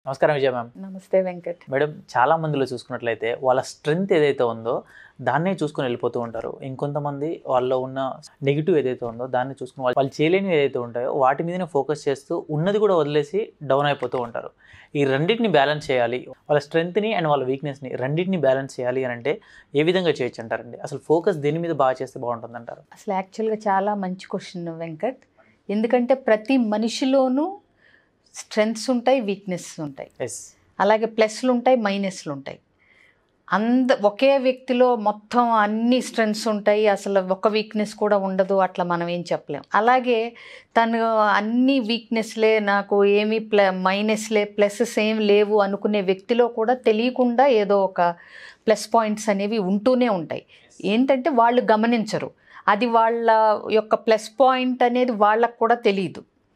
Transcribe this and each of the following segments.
నమస్కారం విజయ మ్యామ్ నమస్తే వెంకట్ మేడం చాలా మందిలో చూసుకున్నట్లయితే వాళ్ళ స్ట్రెంగ్త్ ఏదైతే ఉందో దాన్నే చూసుకొని వెళ్ళిపోతూ ఉంటారు ఇంకొంతమంది వాళ్ళలో ఉన్న నెగిటివ్ ఏదైతే ఉందో దాన్ని చూసుకుని వాళ్ళు వాళ్ళు చేయలేనివి ఏదైతే ఉంటాయో వాటి మీదనే ఫోకస్ చేస్తూ ఉన్నది కూడా వదిలేసి డౌన్ అయిపోతూ ఉంటారు ఈ రెండింటిని బ్యాలెన్స్ చేయాలి వాళ్ళ స్ట్రెంగ్త్ని అండ్ వాళ్ళ వీక్నెస్ని రెండింటిని బ్యాలెన్స్ చేయాలి అని అంటే ఏ విధంగా చేయొచ్చు అంటారండి అసలు ఫోకస్ దేని మీద బాగా చేస్తే బాగుంటుంది అంటారు అసలు యాక్చువల్గా చాలా మంచి క్వశ్చన్ వెంకట్ ఎందుకంటే ప్రతి మనిషిలోనూ స్ట్రెంగ్స్ ఉంటాయి వీక్నెస్ ఉంటాయి ఎస్ అలాగే ప్లస్లు ఉంటాయి మైనస్లు ఉంటాయి అంద ఒకే వ్యక్తిలో మొత్తం అన్ని స్ట్రెంగ్స్ ఉంటాయి అసలు ఒక వీక్నెస్ కూడా ఉండదు అట్లా మనం ఏం చెప్పలేం అలాగే తను అన్ని వీక్నెస్లే నాకు ఏమీ ప్ల మైనస్లే ప్లసెస్ ఏం లేవు అనుకునే వ్యక్తిలో కూడా తెలియకుండా ఏదో ఒక ప్లస్ పాయింట్స్ అనేవి ఉంటూనే ఉంటాయి ఏంటంటే వాళ్ళు గమనించరు అది వాళ్ళ యొక్క ప్లస్ పాయింట్ అనేది వాళ్ళకు కూడా తెలియదు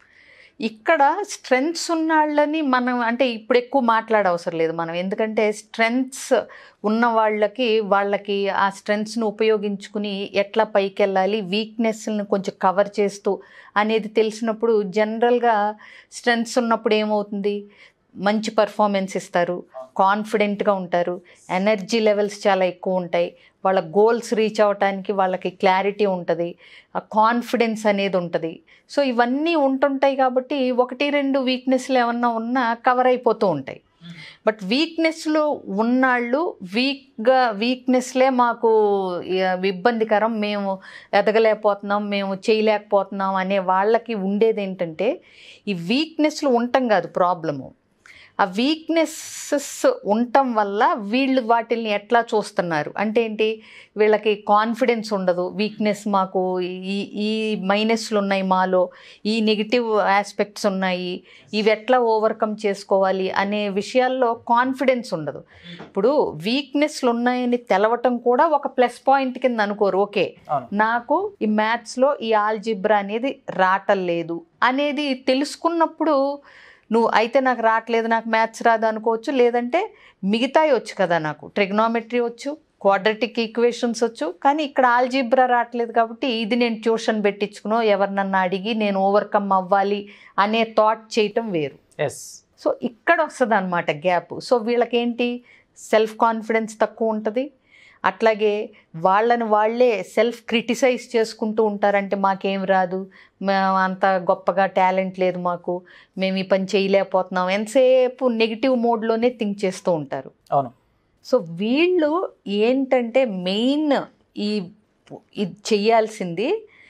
ఇక్కడ స్ట్రెంగ్స్ ఉన్న వాళ్ళని మనం అంటే ఇప్పుడు ఎక్కువ మాట్లాడవసరం లేదు మనం ఎందుకంటే స్ట్రెంగ్స్ ఉన్న వాళ్ళకి వాళ్ళకి ఆ స్ట్రెంగ్స్ను ఉపయోగించుకుని ఎట్లా పైకి వెళ్ళాలి వీక్నెస్ని కొంచెం కవర్ చేస్తూ అనేది తెలిసినప్పుడు జనరల్గా స్ట్రెంగ్స్ ఉన్నప్పుడు ఏమవుతుంది మంచి పర్ఫార్మెన్స్ ఇస్తారు కాన్ఫిడెంట్గా ఉంటారు ఎనర్జీ లెవెల్స్ చాలా ఎక్కువ ఉంటాయి వాళ్ళ గోల్స్ రీచ్ అవ్వటానికి వాళ్ళకి క్లారిటీ ఉంటుంది కాన్ఫిడెన్స్ అనేది ఉంటుంది సో ఇవన్నీ ఉంటుంటాయి కాబట్టి ఒకటి రెండు వీక్నెస్లు ఏమన్నా ఉన్నా కవర్ అయిపోతూ ఉంటాయి బట్ వీక్నెస్లు ఉన్నాళ్ళు వీక్గా వీక్నెస్లే మాకు ఇ- ఇబ్బందికరం మేము ఎదగలేకపోతున్నాం మేము చేయలేకపోతున్నాం అనే వాళ్ళకి ఉండేది ఏంటంటే ఈ వీక్నెస్లు ఉండటం కాదు ప్రాబ్లము ఆ వీక్నెసెస్ ఉండటం వల్ల వీళ్ళు వాటిల్ని ఎట్లా చూస్తున్నారు అంటే ఏంటి వీళ్ళకి కాన్ఫిడెన్స్ ఉండదు వీక్నెస్ మాకు ఈ ఈ మైనస్లు ఉన్నాయి మాలో ఈ నెగిటివ్ ఆస్పెక్ట్స్ ఉన్నాయి ఇవి ఎట్లా ఓవర్కమ్ చేసుకోవాలి అనే విషయాల్లో కాన్ఫిడెన్స్ ఉండదు ఇప్పుడు వీక్నెస్లు ఉన్నాయని తెలవటం కూడా ఒక ప్లస్ పాయింట్ కింద అనుకోరు ఓకే అవును నాకు ఈ మ్యాథ్స్లో ఈ ఆల్జిబ్రా అనేది రావటం లేదు అనేది తెలుసుకున్నప్పుడు నువ్వు అయితే నాకు రావట్లేదు నాకు మ్యాథ్స్ రాదు అనుకోవచ్చు లేదంటే మిగతాయి వచ్చు కదా నాకు ట్రిగ్నామెట్రీ వచ్చు క్వాడ్రటిక్ ఈక్వేషన్స్ వచ్చు కానీ ఇక్కడ ఆల్జిబ్రా రావట్లేదు కాబట్టి ఇది నేను ట్యూషన్ పెట్టించుకునో ఎవరినన్నా అడిగి నేను ఓవర్కమ్ అవ్వాలి అనే థాట్ చేయటం వేరు ఎస్ సో ఇక్కడ వస్తుంది అనమాట గ్యాప్ సో వీళ్ళకేంటి సెల్ఫ్ కాన్ఫిడెన్స్ తక్కువ ఉంటుంది అట్లాగే వాళ్ళని వాళ్ళే సెల్ఫ్ క్రిటిసైజ్ చేసుకుంటూ ఉంటారంటే మాకేం రాదు మేము అంత గొప్పగా టాలెంట్ లేదు మాకు మేము ఈ పని చేయలేకపోతున్నాం ఎంతసేపు నెగిటివ్ మోడ్లోనే థింక్ చేస్తూ ఉంటారు అవును సో వీళ్ళు ఏంటంటే మెయిన్ ఈ ఇది చెయ్యాల్సింది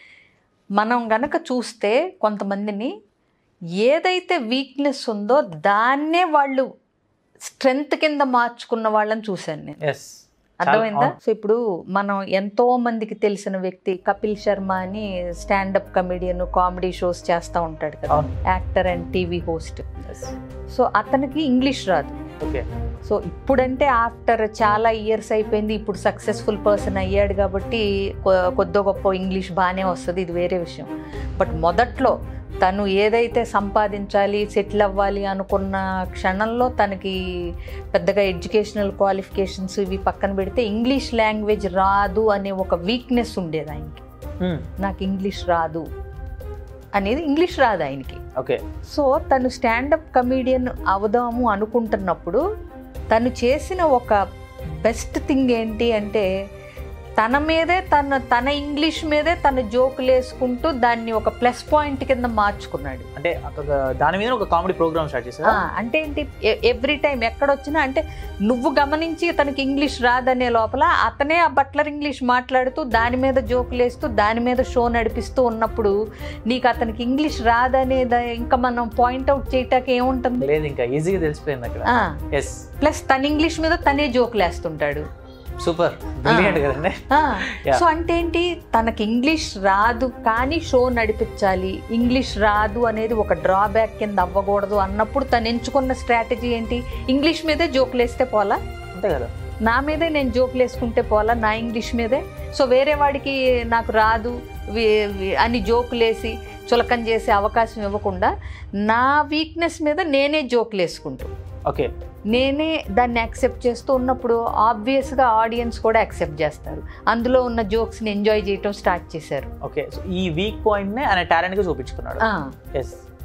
మనం గనక చూస్తే కొంతమందిని ఏదైతే వీక్నెస్ ఉందో దాన్నే వాళ్ళు స్ట్రెంగ్త్ కింద మార్చుకున్న వాళ్ళని చూశాను నేను ఎస్ అర్థమైందా సో ఇప్పుడు మనం ఎంతో మందికి తెలిసిన వ్యక్తి కపిల్ శర్మ అని స్టాండప్ కమెడియన్ కామెడీ షోస్ చేస్తూ ఉంటాడు కదా అవును actor and TV host yes so అతనికి ఇంగ్లీష్ రాదు ఓకే సో ఇప్పుడంటే ఆఫ్టర్ చాలా ఇయర్స్ అయిపోయింది ఇప్పుడు సక్సెస్ఫుల్ పర్సన్ అయ్యాడు కాబట్టి కొ- కొద్దో గొప్ప ఇంగ్లీష్ బాగానే వస్తుంది ఇది వేరే విషయం బట్ మొదట్లో తను ఏదైతే సంపాదించాలి సెటిల్ అవ్వాలి అనుకున్న క్షణంలో తనకి పెద్దగా ఎడ్యుకేషనల్ క్వాలిఫికేషన్స్ ఇవి పక్కన పెడితే ఇంగ్లీష్ లాంగ్వేజ్ రాదు అనే ఒక వీక్నెస్ ఉండేది ఆయనకి నాకు ఇంగ్లీష్ రాదు అనేది ఇంగ్లీష్ రాదు ఆయనకి ఓకే సో తను స్టాండప్ కమీడియన్ అవుదాము అనుకుంటున్నప్పుడు తను చేసిన ఒక బెస్ట్ థింగ్ ఏంటి అంటే తన మీదే తన తన ఇంగ్లీష్ మీదే తన జోకులు వేసుకుంటూ దాన్ని ఒక ప్లస్ పాయింట్ కింద మార్చుకున్నాడు అంటే అక్కడ దాని మీద ఒక కామెడీ ప్రోగ్రామ్ స్టార్ట్ చేశారా ఆ, అంటే ఏంటి ఎవ్రీ టైం ఎక్కడొచ్చినా అంటే నువ్వు గమనించి తనకి ఇంగ్లీష్ రాదనే లోపల అతనే ఆ బట్లర్ ఇంగ్లీష్ మాట్లాడుతూ దాని మీద జోకులు వేస్తూ దాని మీద షో నడిపిస్తూ ఉన్నప్పుడు నీకు అతనికి ఇంగ్లీష్ రాదనేది ఇంకా మనం పాయింట్అవుట్ చేయటానికి ఏముంటుంది లేదు ఇంకా ఈజీగా తెలిసిపోయింది అక్కడ ఎస్ ప్లస్ తన ఇంగ్లీష్ మీద తనే జోకులు వేస్తుంటాడు సూపర్ బ్రిలియంట్ కదండి Yeah. సో అంటే ఏంటి తనకి ఇంగ్లీష్ రాదు కానీ షో నడిపించాలి ఇంగ్లీష్ రాదు అనేది ఒక డ్రాబ్యాక్ కింద అవ్వకూడదు అన్నప్పుడు తను ఎంచుకున్న స్ట్రాటజీ ఏంటి ఇంగ్లీష్ మీదే జోకులు వేస్తే పోలా అంతే కదా నా మీదే నేను జోకులు వేసుకుంటే పోలా నా ఇంగ్లీష్ మీదే సో వేరే వాడికి నాకు రాదు వి- వి- అని జోకులేసి చులకం చేసే అవకాశం ఇవ్వకుండా నా వీక్నెస్ మీద నేనే జోకులు వేసుకుంటూ ఓకే నేనే దాన్ని యాక్సెప్ట్ చేస్తూ ఉన్నప్పుడు ఆబ్వియస్గా ఆడియన్స్ కూడా యాక్సెప్ట్ చేస్తారు అందులో ఉన్న జోక్స్ని ఎంజాయ్ చేయటం స్టార్ట్ చేశారు ఓకే సో ఈ వీక్ పాయింట్ నే ఆయన టాలెంట్ గా చూపించుకున్నాడు ఆ, ఎస్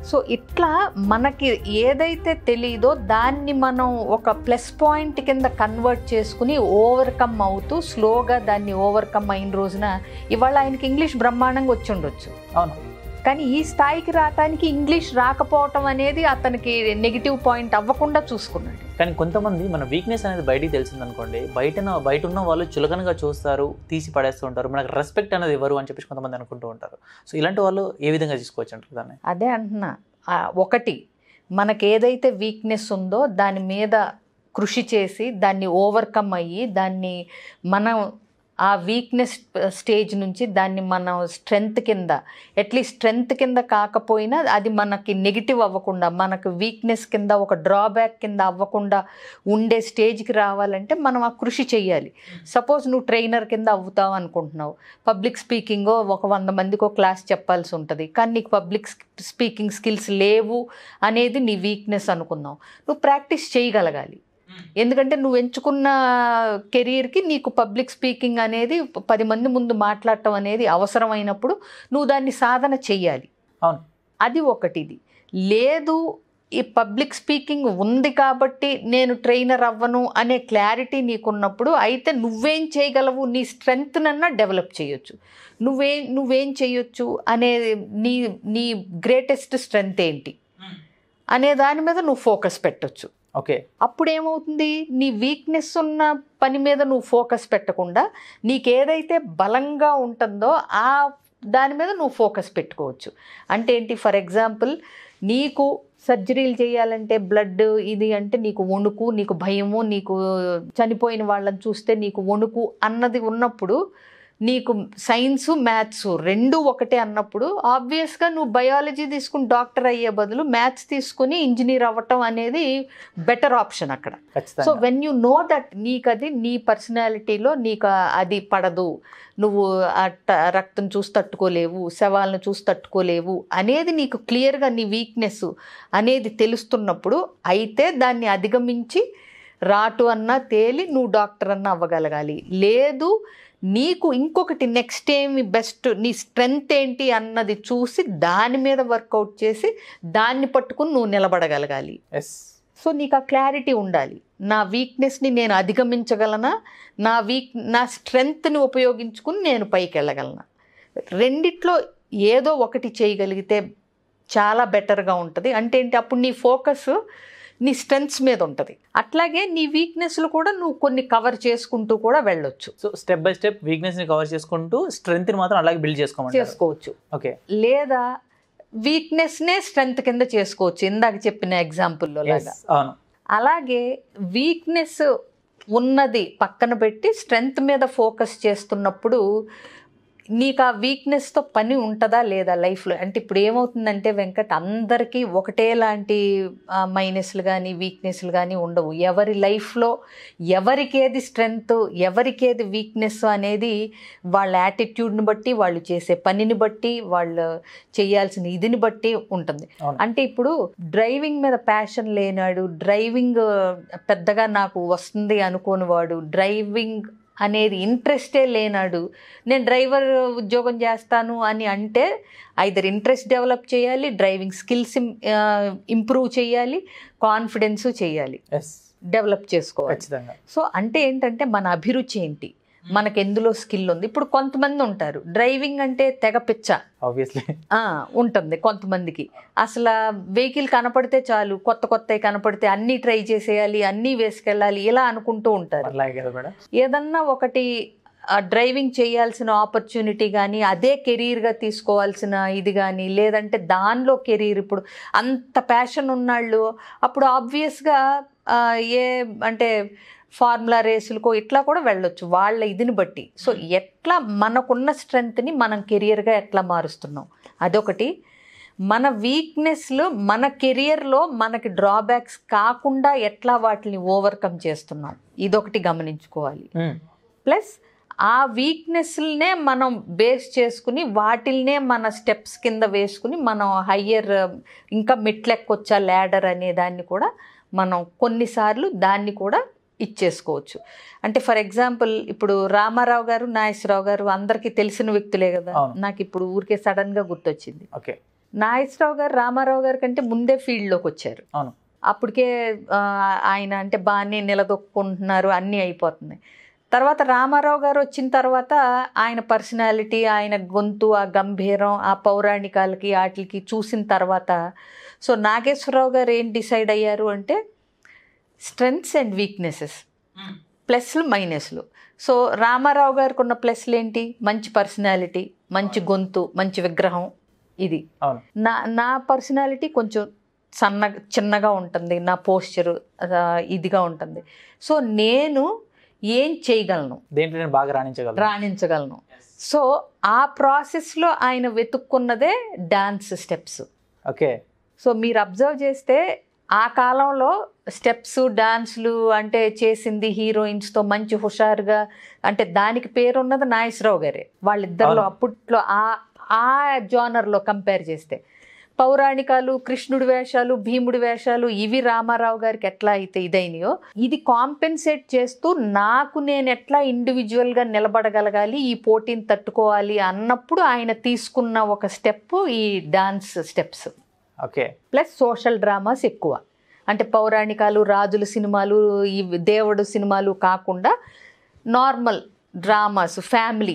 సో ఇట్లా మనకి ఏదైతే తెలియదో దాన్ని మనం ఒక ప్లస్ పాయింట్ కింద కన్వర్ట్ చేసుకుని ఓవర్కమ్ అవుతూ స్లోగా దాన్ని ఓవర్కమ్ అయిన రోజున ఇవాళ ఆయనకి ఇంగ్లీష్ బ్రహ్మాండంగా వచ్చి ఉండొచ్చు అవును కానీ ఈ స్థాయికి రావటానికి ఇంగ్లీష్ రాకపోవటం అనేది అతనికి నెగిటివ్ పాయింట్ అవ్వకుండా చూసుకున్నాడు కానీ కొంతమంది మన వీక్నెస్ అనేది బయటికి తెలిసింది అనుకోండి బయట బయట ఉన్న వాళ్ళు చులకనగా చూస్తారు తీసి పడేస్తూ ఉంటారు మనకు రెస్పెక్ట్ అనేది ఎవరు అని చెప్పేసి కొంతమంది అనుకుంటూ ఉంటారు సో ఇలాంటి వాళ్ళు ఏ విధంగా తీసుకోవచ్చు అంటారు దాన్ని అదే అంటున్నా ఆ, ఒకటి మనకి ఏదైతే వీక్నెస్ ఉందో దాని మీద కృషి చేసి దాన్ని ఓవర్కమ్ అయ్యి దాన్ని మనం ఆ వీక్నెస్ స్టేజ్ నుంచి దాన్ని మనం స్ట్రెంగ్త్ కింద అట్లీస్ట్ స్ట్రెంగ్త్ కింద కాకపోయినా అది మనకి నెగిటివ్ అవ్వకుండా మనకు వీక్నెస్ కింద ఒక డ్రాబ్యాక్ కింద అవ్వకుండా ఉండే స్టేజ్కి రావాలంటే మనం ఆ కృషి చేయాలి సపోజ్ నువ్వు ట్రైనర్ కింద అవుతావు అనుకుంటున్నావు పబ్లిక్ స్పీకింగ్ ఒక వంద మందికి ఒక క్లాస్ చెప్పాల్సి ఉంటుంది కానీ నీకు పబ్లిక్ స్పీకింగ్ స్కిల్స్ లేవు అనేది నీ వీక్నెస్ అనుకుందాం నువ్వు ప్రాక్టీస్ చేయగలగాలి ఎందుకంటే నువ్వు ఎంచుకున్న కెరీర్కి నీకు పబ్లిక్ స్పీకింగ్ అనేది పది మంది ముందు మాట్లాడటం అనేది అవసరమైనప్పుడు నువ్వు దాన్ని సాధన చెయ్యాలి అవును అది ఒకటిది లేదు ఈ పబ్లిక్ స్పీకింగ్ ఉంది కాబట్టి నేను ట్రైనర్ అవ్వను అనే క్లారిటీ నీకున్నప్పుడు అయితే నువ్వేం చేయగలవు నీ స్ట్రెంగ్త్నన్నా డెవలప్ చేయొచ్చు నువ్వేం నువ్వేం చేయొచ్చు అనే నీ నీ గ్రేటెస్ట్ స్ట్రెంగ్త్ ఏంటి అనే దాని మీద నువ్వు ఫోకస్ పెట్టొచ్చు ఓకే అప్పుడు ఏమవుతుంది నీ వీక్నెస్ ఉన్న పని మీద నువ్వు ఫోకస్ పెట్టకుండా నీకేదైతే బలంగా ఉంటుందో ఆ దాని మీద నువ్వు ఫోకస్ పెట్టుకోవచ్చు అంటే ఏంటి ఫర్ ఎగ్జాంపుల్ నీకు సర్జరీలు చేయాలంటే బ్లడ్ ఇది అంటే నీకు వణుకు నీకు భయము నీకు చనిపోయిన వాళ్ళని చూస్తే నీకు వణుకు అన్నది ఉన్నప్పుడు నీకు సైన్స్ మ్యాథ్స్ రెండు ఒకటే అన్నప్పుడు ఆబ్వియస్గా నువ్వు బయాలజీ తీసుకుని డాక్టర్ అయ్యే బదులు మ్యాథ్స్ తీసుకుని ఇంజనీర్ అవ్వటం అనేది బెటర్ ఆప్షన్ అక్కడ సో ఖచ్చితంగా వెన్ యూ నో దట్ నీకు అది నీ పర్సనాలిటీలో నీకు ఆ- అది పడదు నువ్వు ఆ ట- రక్తం చూసి తట్టుకోలేవు శవాలను చూసి తట్టుకోలేవు అనేది నీకు క్లియర్గా నీ వీక్నెస్ అనేది తెలుస్తున్నప్పుడు అయితే దాన్ని అధిగమించి రాటు అన్నా తేలి నువ్వు డాక్టర్ అన్నా అవ్వగలగాలి లేదు నీకు ఇంకొకటి నెక్స్ట్ ఏమి బెస్ట్ నీ స్ట్రెంగ్త్ ఏంటి అన్నది చూసి దాని మీద వర్కౌట్ చేసి దాన్ని పట్టుకుని నువ్వు నిలబడగలగాలి ఎస్ సో నీకు ఆ క్లారిటీ ఉండాలి నా వీక్నెస్ని నేను అధిగమించగలనా నా వీక్ నా స్ట్రెంగ్త్ని ఉపయోగించుకుని నేను పైకి వెళ్ళగలనా రెండిట్లో ఏదో ఒకటి చేయగలిగితే చాలా బెటర్గా ఉంటుంది అంటే ఏంటి అప్పుడు నీ ఫోకస్ నీ స్ట్రెంగ్త్స్ మీద ఉంటుంది అట్లాగే నీ వీక్నెస్లు కూడా నువ్వు కొన్ని కవర్ చేసుకుంటూ కూడా వెళ్ళొచ్చు so step by step weakness ని కవర్ చేసుకుంటూ స్ట్రెంత్ ని మాత్రం అలాగే బిల్డ్ చేసుకోమంటారు చేసుకోవచ్చు ఓకే లేదా వీక్నెస్నే స్ట్రెంగ్త్ కింద చేసుకోవచ్చు ఇందాక చెప్పిన ఎగ్జాంపుల్లో లాగా అవును అలాగే వీక్నెస్ ఉన్నది పక్కన పెట్టి స్ట్రెంగ్త్ మీద ఫోకస్ చేస్తున్నప్పుడు నీకు ఆ వీక్నెస్తో పని ఉంటుందా లేదా లైఫ్లో అంటే ఇప్పుడు ఏమవుతుందంటే వెంకట్ అందరికీ ఒకటేలాంటి మైనస్లు కానీ వీక్నెస్లు కానీ ఉండవు ఎవరి లైఫ్లో ఎవరికేది స్ట్రెంగ్త్ ఎవరికేది వీక్నెస్ అనేది వాళ్ళ యాటిట్యూడ్ని బట్టి వాళ్ళు చేసే పనిని బట్టి వాళ్ళు చేయాల్సిన ఇదిని బట్టి ఉంటుంది అవును. అంటే ఇప్పుడు డ్రైవింగ్ మీద ప్యాషన్ లేనాడు డ్రైవింగ్ పెద్దగా నాకు వస్తుంది అనుకోని వాడు డ్రైవింగ్ అనేది ఇంట్రెస్టే లేనాడు నేను డ్రైవర్ ఉద్యోగం చేస్తాను అని అంటే ఐదర్ ఇంట్రెస్ట్ డెవలప్ చేయాలి డ్రైవింగ్ స్కిల్స్ ఇంప్రూవ్ చేయాలి కాన్ఫిడెన్స్ చేయాలి ఎస్ డెవలప్ చేసుకోవాలి ఖచ్చితంగా సో అంటే ఏంటంటే మన అభిరుచి ఏంటి మనకు ఎందులో స్కిల్ ఉంది ఇప్పుడు కొంతమంది ఉంటారు డ్రైవింగ్ అంటే తెగ పిచ్చ ఆబ్వియస్లీ ఆ, ఉంటుంది కొంతమందికి అసలు వెహికల్ కనపడితే చాలు కొత్త కొత్తవి కనపడితే అన్నీ ట్రై చేసేయాలి అన్నీ వేసుకెళ్ళాలి ఇలా అనుకుంటూ ఉంటారు అలాగే కదా మేడం ఏదన్నా ఒకటి ఆ, డ్రైవింగ్ చేయాల్సిన ఆపర్చునిటీ కానీ అదే కెరీర్గా తీసుకోవాల్సిన ఇది కానీ లేదంటే దానిలో కెరీర్ ఇప్పుడు అంత ప్యాషన్ ఉన్నాళ్ళు అప్పుడు ఆబ్వియస్గా ఏ అంటే ఫార్ములా రేసులకో ఇట్లా కూడా వెళ్ళొచ్చు వాళ్ళ ఇదిని బట్టి సో ఎట్లా మనకున్న స్ట్రెంగ్త్ని మనం కెరియర్గా ఎట్లా మారుస్తున్నాం అదొకటి మన వీక్నెస్లు మన కెరియర్లో మనకి డ్రాబ్యాక్స్ కాకుండా ఎట్లా వాటిని ఓవర్కమ్ చేస్తున్నాం ఇదొకటి గమనించుకోవాలి ప్లస్ ఆ వీక్నెస్లనే మనం బేస్ చేసుకుని వాటిల్నే మన స్టెప్స్ కింద వేసుకుని మనం హయ్యర్ ఇంకా మెట్లెక్కొచ్చా ల్యాడర్ అనే దాన్ని కూడా మనం కొన్నిసార్లు దాన్ని కూడా ఇచ్చేసుకోవచ్చు అంటే ఫర్ ఎగ్జాంపుల్ ఇప్పుడు రామారావు గారు నాగేశ్వరరావు గారు అందరికీ తెలిసిన వ్యక్తులే కదా అవును. నాకు ఇప్పుడు ఊరికే సడన్గా గుర్తొచ్చింది ఓకే నాగేశ్వరరావు గారు రామారావు గారి కంటే ముందే ఫీల్డ్లోకి వచ్చారు అవును. అప్పటికే ఆ, ఆయన అంటే బాగానే నిలదొక్కుంటున్నారు అన్నీ అయిపోతుంది తర్వాత రామారావు గారు వచ్చిన తర్వాత ఆయన పర్సనాలిటీ ఆయన గొంతు ఆ గంభీరం ఆ పౌరాణికాలకి వాటికి చూసిన తర్వాత సో నాగేశ్వరరావు గారు ఏం డిసైడ్ అయ్యారు అంటే స్ట్రెంగ్స్ అండ్ వీక్నెసెస్ ప్లస్లు మైనస్లు సో రామారావు గారికి ఉన్న ప్లస్లు ఏంటి మంచి పర్సనాలిటీ మంచి గొంతు మంచి విగ్రహం ఇది అవును. నా నా పర్సనాలిటీ కొంచెం సన్న చిన్నగా ఉంటుంది నా పోస్చరు ఇదిగా ఉంటుంది సో నేను ఏం చేయగలను దేంట్లో నేను బాగా రాణించగలను రాణించగలను సో ఆ ప్రాసెస్లో ఆయన వెతుక్కున్నదే డాన్స్ స్టెప్స్ ఓకే సో మీరు అబ్జర్వ్ చేస్తే ఆ కాలంలో స్టెప్స్ డాన్స్లు అంటే చేసింది హీరోయిన్స్తో మంచి హుషారుగా అంటే దానికి పేరున్నది నాగేశ్వరరావు గారే వాళ్ళిద్దరిలో అవును. అప్పట్లో ఆ ఆ జానర్లో కంపేర్ చేస్తే పౌరాణికాలు కృష్ణుడి వేషాలు భీముడి వేషాలు ఇవి రామారావు గారికి ఎట్లా అయితే ఇదైనాయో ఇది కాంపెన్సేట్ చేస్తూ నాకు నేను ఎట్లా ఇండివిజువల్గా నిలబడగలగాలి ఈ పోటీని తట్టుకోవాలి అన్నప్పుడు ఆయన తీసుకున్న ఒక స్టెప్ ఈ dance steps okay plus social dramas ఎక్కువ అంటే పౌరాణికాలు రాజుల సినిమాలు ఈ దేవుడు సినిమాలు కాకుండా నార్మల్ డ్రామాస్ ఫ్యామిలీ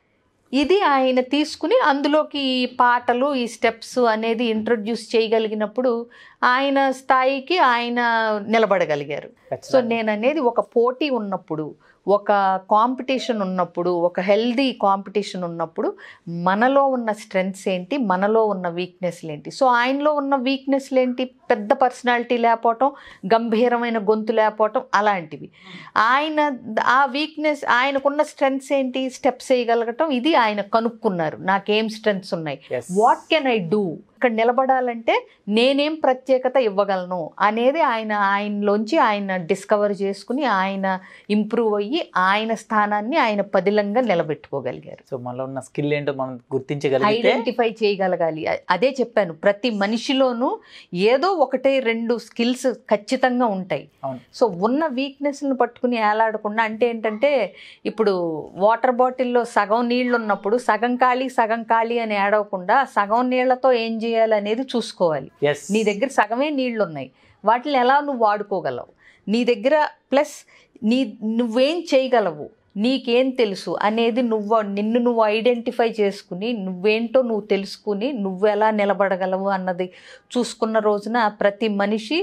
ఇది ఆయన తీసుకుని అందులోకి ఈ పాటలు ఈ స్టెప్స్ అనేది ఇంట్రొడ్యూస్ చేయగలిగినప్పుడు ఆయన స్థాయికి ఆయన నిలబడగలిగారు సో ఖచ్చితంగా. నేను అనేది ఒక పోటీ ఉన్నప్పుడు ఒక కాంపిటీషన్ ఉన్నప్పుడు ఒక హెల్దీ కాంపిటీషన్ ఉన్నప్పుడు మనలో ఉన్న స్ట్రెంగ్స్ ఏంటి మనలో ఉన్న వీక్నెస్లు ఏంటి సో ఆయనలో ఉన్న వీక్నెస్లు ఏంటి పెద్ద పర్సనాలిటీ లేకపోవటం గంభీరమైన గొంతు లేకపోవటం అలాంటివి ఆయన ఆ వీక్నెస్ ఆయనకున్న స్ట్రెంగ్స్ ఏంటి స్టెప్స్ వేయగలగటం ఇది ఆయన కనుక్కున్నారు నాకేం స్ట్రెంగ్స్ ఉన్నాయి Yes. What can I do ఇక్కడ నిలబడాలంటే నేనేం ప్రత్యేకత ఇవ్వగలను అనేది ఆయన ఆయనలోంచి ఆయన డిస్కవర్ చేసుకుని ఆయన ఇంప్రూవ్ అయ్యి ఆయన స్థానాన్ని ఆయన పదిలంగా నిలబెట్టుకోగలిగారు సో మనలో ఉన్న స్కిల్ ఏంటో మనం గుర్తించగలిగితే ఐడెంటిఫై చేయగలగాలి అ- అదే చెప్పాను ప్రతి మనిషిలోనూ ఏదో ఒకటే రెండు స్కిల్స్ ఖచ్చితంగా ఉంటాయి అవును. సో ఉన్న వీక్నెస్లను పట్టుకుని ఏలాడకుండా అంటే ఏంటంటే ఇప్పుడు వాటర్ బాటిల్లో సగం నీళ్ళు ఉన్నప్పుడు సగం ఖాళీ సగం ఖాళీ అని ఏడవకుండా సగం నీళ్లతో ఏం చేయాలి అనేది చూసుకోవాలి ఎస్ నీ దగ్గర సగమే నీళ్లు ఉన్నాయి వాటిని ఎలా నువ్వు వాడుకోగలవు నీ దగ్గర ప్లస్ నీ నువ్వేం చేయగలవు నీకేం తెలుసు అనేది నువ్వు నిన్ను నువ్వు ఐడెంటిఫై చేసుకుని నువ్వేంటో నువ్వు తెలుసుకుని నువ్వు ఎలా నిలబడగలవు అన్నది చూసుకున్న రోజున ప్రతి మనిషి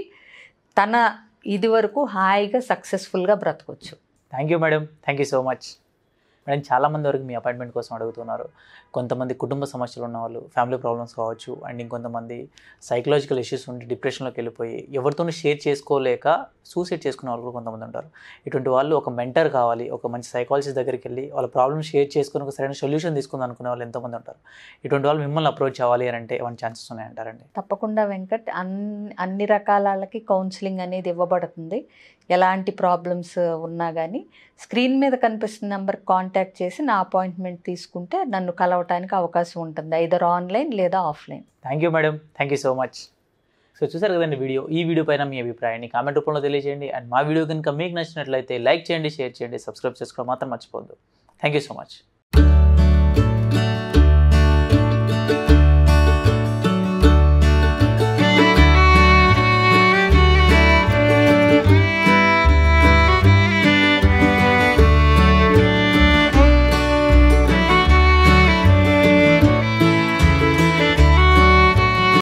తన ఇది వరకు హాయిగా సక్సెస్ఫుల్గా బ్రతకొచ్చు thank you madam thank you so much madam చాలామంది వరకు మీ అపాయింట్మెంట్ కోసం అడుగుతున్నారు కొంతమంది కుటుంబ సమస్యలు ఉన్న వాళ్ళు ఫ్యామిలీ ప్రాబ్లమ్స్ కావచ్చు అండ్ ఇంకొంతమంది సైకలాజికల్ ఇష్యూస్ ఉండి డిప్రెషన్లోకి వెళ్ళిపోయి ఎవరితోనూ షేర్ చేసుకోలేక సూసైడ్ చేసుకునే వాళ్ళు కూడా కొంతమంది ఉంటారు ఇటువంటి వాళ్ళు ఒక మెంటర్ కావాలి ఒక మంచి సైకాలజిస్ట్ దగ్గరికి వెళ్ళి వాళ్ళ ప్రాబ్లమ్ షేర్ చేసుకుని ఒక సరైన సొల్యూషన్ తీసుకుందాం అనుకునే వాళ్ళు ఎంతోమంది ఉంటారు ఇటువంటి వాళ్ళు మిమ్మల్ని అప్రోచ్ అవ్వాలి అని అంటే ఏమైనా ఛాన్సెస్ ఉన్నాయంటారండి తప్పకుండా వెంకట్ అన్ని అన్ని రకాల వాళ్ళకి కౌన్సిలింగ్ అనేది ఇవ్వబడుతుంది ఎలాంటి ప్రాబ్లమ్స్ ఉన్నా కానీ స్క్రీన్ మీద కనిపిస్తున్న నెంబర్ కాంటాక్ట్ చేసి నా అపాయింట్మెంట్ తీసుకుంటే నన్ను కలవటానికి అవకాశం ఉంటుంది ఐదర్ ఆన్లైన్ లేదా offline thank you madam thank you so much so చూసారు కదండి వీడియో ఈ వీడియో పైన మీ అభిప్రాయాన్ని కామెంట్ రూపంలో తెలియజేయండి అండ్ మా వీడియో కనుక మీకు నచ్చినట్లయితే లైక్ చేయండి షేర్ చేయండి సబ్స్క్రైబ్ చేసుకోవడం మాత్రం మర్చిపోవద్దు థ్యాంక్ యూ సో మచ్